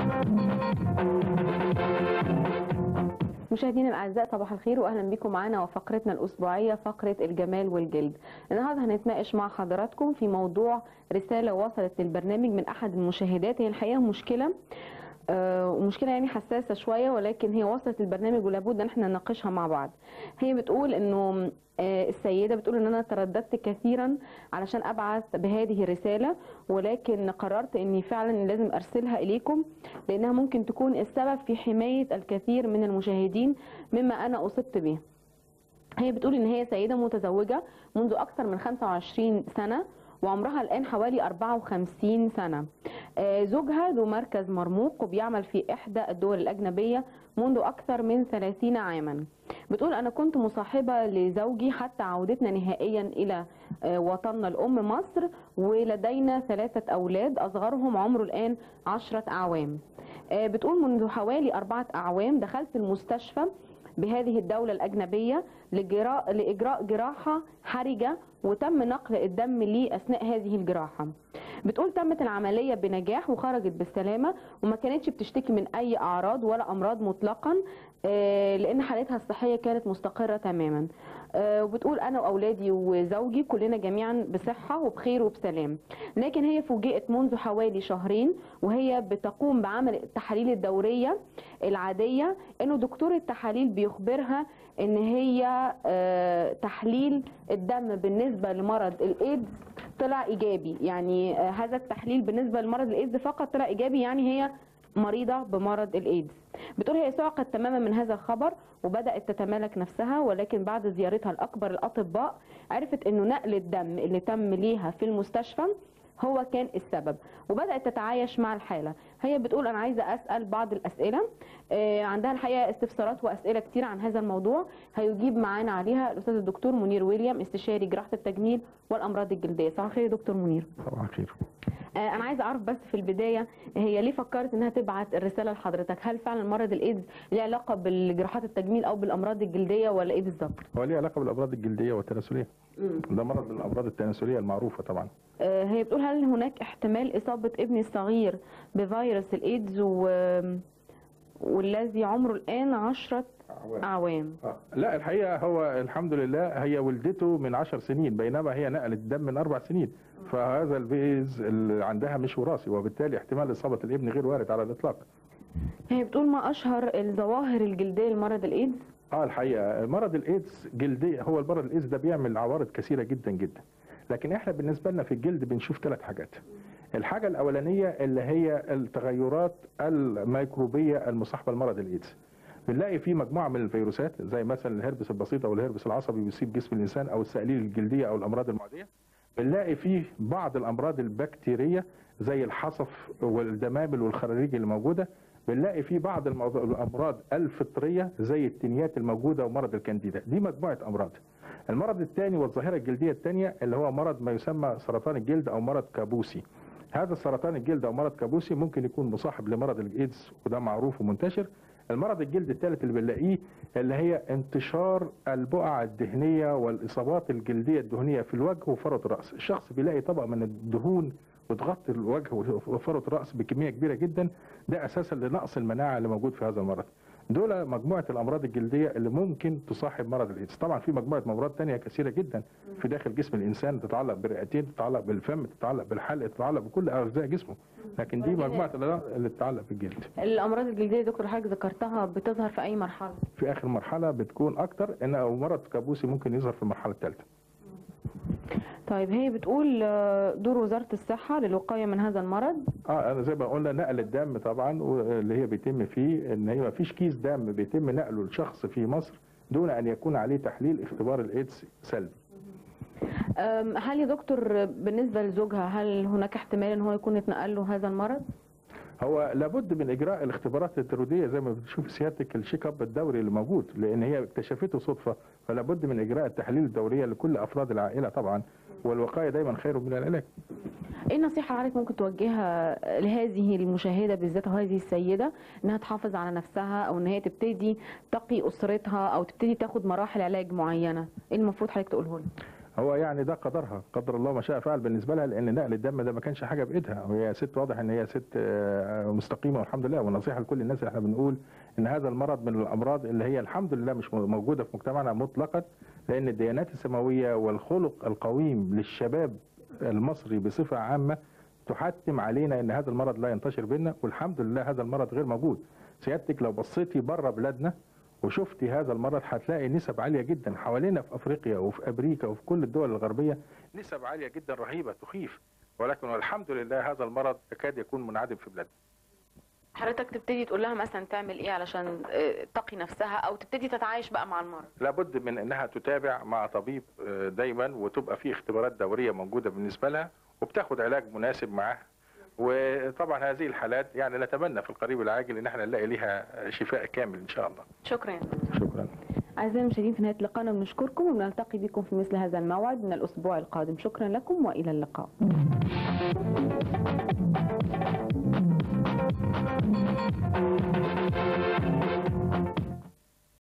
مشاهدينا الاعزاء صباح الخير واهلا بكم معنا وفقرتنا الاسبوعيه فقره الجمال والجلد. النهارده هنتناقش مع حضراتكم في موضوع رساله وصلت للبرنامج من احد المشاهدات هي الحقيقه مشكله آه، ومشكله يعني حساسه شويه ولكن هي وصلت البرنامج ولابد ان احنا نناقشها مع بعض. هي بتقول انه آه، السيده بتقول ان انا ترددت كثيرا علشان ابعث بهذه الرساله ولكن قررت اني فعلا لازم ارسلها اليكم لانها ممكن تكون السبب في حمايه الكثير من المشاهدين مما انا اصبت به. هي بتقول ان هي سيده متزوجه منذ اكثر من 25 سنه وعمرها الان حوالي 54 سنه. آه، زوجها ذو مركز مرموق وبيعمل في احدى الدول الاجنبيه منذ اكثر من 30 عاما. بتقول انا كنت مصاحبه لزوجي حتى عودتنا نهائيا الى آه، وطننا الام مصر ولدينا ثلاثه اولاد اصغرهم عمره الان 10 اعوام. آه، بتقول منذ حوالي أربعة أعوام دخلت المستشفى بهذه الدولة الأجنبية لجراء لإجراء جراحة حرجة وتم نقل الدم لي أثناء هذه الجراحة بتقول تمت العملية بنجاح وخرجت بالسلامة وما كانتش بتشتكي من أي أعراض ولا أمراض مطلقا آه، لأن حالتها الصحية كانت مستقرة تماما آه، وبتقول أنا وأولادي وزوجي كلنا جميعا بصحة وبخير وبسلام لكن هي فوجئت منذ حوالي شهرين وهي بتقوم بعمل التحاليل الدورية العادية انه دكتور التحاليل بيخبرها ان هي آه، تحليل الدم بالنسبة لمرض الايدز طلع ايجابي يعني آه، هذا التحليل بالنسبة لمرض الايدز فقط طلع ايجابي يعني هي مريضة بمرض الايدز بتقول هي سعقت تماما من هذا الخبر وبدأت تتمالك نفسها ولكن بعد زيارتها لأكبر الأطباء عرفت انه نقل الدم اللي تم ليها في المستشفى هو كان السبب وبدات تتعايش مع الحاله هي بتقول انا عايزه اسال بعض الاسئله آه، عندها الحقيقه استفسارات واسئله كتير عن هذا الموضوع هيجيب معانا عليها الاستاذ الدكتور منير ويليام استشاري جراحه التجميل والامراض الجلديه صباح الخير يا دكتور منير صباح الخير آه، انا عايزه اعرف بس في البدايه هي ليه فكرت انها تبعت الرساله لحضرتك هل فعلا مرض الايدز ليه علاقه بالجراحات التجميل او بالامراض الجلديه ولا ايه بالظبط هو ليه علاقه بالامراض الجلديه والتناسليه ده مرض من الامراض التناسليه المعروفه طبعا آه، هي بتقول هل هناك احتمال إصابة ابني الصغير بفيروس الإيدز و... والذي عمره الآن عشرة أعوام آه. لا الحقيقه هو الحمد لله هي ولدته من عشر سنين بينما هي نقلت دم من اربع سنين فهذا الفيز اللي عندها مش وراثي وبالتالي احتمال اصابه الابن غير وارد على الاطلاق هي بتقول ما أشهر الظواهر الجلدية لمرض الإيدز اه الحقيقه مرض الايدز جلديه هو المرض الايدز ده بيعمل عوارض كثيره جدا جدا لكن احنا بالنسبه لنا في الجلد بنشوف ثلاث حاجات الحاجه الاولانيه اللي هي التغيرات الميكروبيه المصاحبه لمرض الايدز بنلاقي في مجموعه من الفيروسات زي مثلا الهربس البسيط او الهربس العصبي بيصيب جسم الانسان او السائلين الجلديه او الامراض المعديه بنلاقي فيه بعض الامراض البكتيريه زي الحصف والدمامل والخراريج اللي موجوده بنلاقي فيه بعض الموضوع- الامراض الفطريه زي التنيات الموجوده ومرض الكانديدا دي مجموعه امراض المرض الثاني والظاهره الجلديه الثانيه اللي هو مرض ما يسمى سرطان الجلد او مرض كابوسي هذا السرطان الجلد او مرض كابوسي ممكن يكون مصاحب لمرض الايدز وده معروف ومنتشر المرض الجلد الثالث اللي بنلاقيه اللي هي انتشار البقع الدهنيه والاصابات الجلديه الدهنيه في الوجه وفروه الراس الشخص بيلاقي طبق من الدهون وتغطي الوجه وفروه الراس بكميه كبيره جدا ده اساسا لنقص المناعه اللي موجود في هذا المرض دول مجموعه الامراض الجلديه اللي ممكن تصاحب مرض الايدز طبعا في مجموعه امراض تانية كثيره جدا في داخل جسم الانسان تتعلق بالرئتين تتعلق بالفم تتعلق بالحلق تتعلق بكل اجزاء جسمه لكن دي ولكن- مجموعه الامراض اللي تتعلق بالجلد الأمراض الجلدية دكتور حضرتك ذكرتها بتظهر في أي مرحلة في اخر مرحله بتكون اكتر ان او مرض كابوسي ممكن يظهر في المرحله الثالثه طيب هي بتقول آه، دور وزارة الصحة للوقاية من هذا المرض اه انا زي ما قلنا نقل الدم طبعا واللي هي بيتم فيه ان هي ما فيش كيس دم بيتم نقله لشخص في مصر دون ان يكون عليه تحليل اختبار الايدز سلبي أم، هل يا دكتور بالنسبة لزوجها هل هناك احتمال ان هو يكون اتنقل له هذا المرض؟ هو لابد من اجراء الاختبارات الترويديه زي ما بتشوف سيادتك الشيك اب الدوري اللي موجود لان هي اكتشفته صدفه فلابد من اجراء التحاليل الدوريه لكل افراد العائله طبعا والوقايه دايما خير من العلاج ايه النصيحة حضرتك ممكن توجهها لهذه المشاهدة بالذات وهذه السيدة انها تحافظ على نفسها او ان هي تبتدي تقي اسرتها او تبتدي تاخد مراحل علاج معينة ايه المفروض حضرتك تقوله لها؟ هو يعني ده قدرها قدر الله ما شاء فعل بالنسبه لها لان نقل الدم ده ما كانش حاجه بايدها وهي ست واضح ان هي ست آه، مستقيمه والحمد لله ونصيحه لكل الناس اللي احنا بنقول ان هذا المرض من الامراض اللي هي الحمد لله مش موجوده في مجتمعنا مطلقا لان الديانات السماويه والخلق القويم للشباب المصري بصفه عامه تحتم علينا ان هذا المرض لا ينتشر بينا والحمد لله هذا المرض غير موجود سيادتك لو بصيتي بره بلادنا وشفتي هذا المرض هتلاقي نسب عاليه جدا حوالينا في افريقيا وفي امريكا وفي كل الدول الغربيه نسب عاليه جدا رهيبه تخيف ولكن والحمد لله هذا المرض يكاد يكون منعدم في بلادنا حضرتك تبتدي تقول لها مثلا تعمل ايه علشان آه، تقي نفسها او تبتدي تتعايش بقى مع المرض لابد من انها تتابع مع طبيب آه، دايما وتبقى في اختبارات دوريه موجوده بالنسبه لها وبتاخد علاج مناسب معاها وطبعا هذه الحالات يعني نتمنى في القريب العاجل ان احنا نلاقي لها شفاء كامل ان شاء الله شكرا شكرا أعزائي المشاهدين في نهاية لقائنا بنشكركم ونلتقي بكم في مثل هذا الموعد من الأسبوع القادم شكرا لكم وإلى اللقاء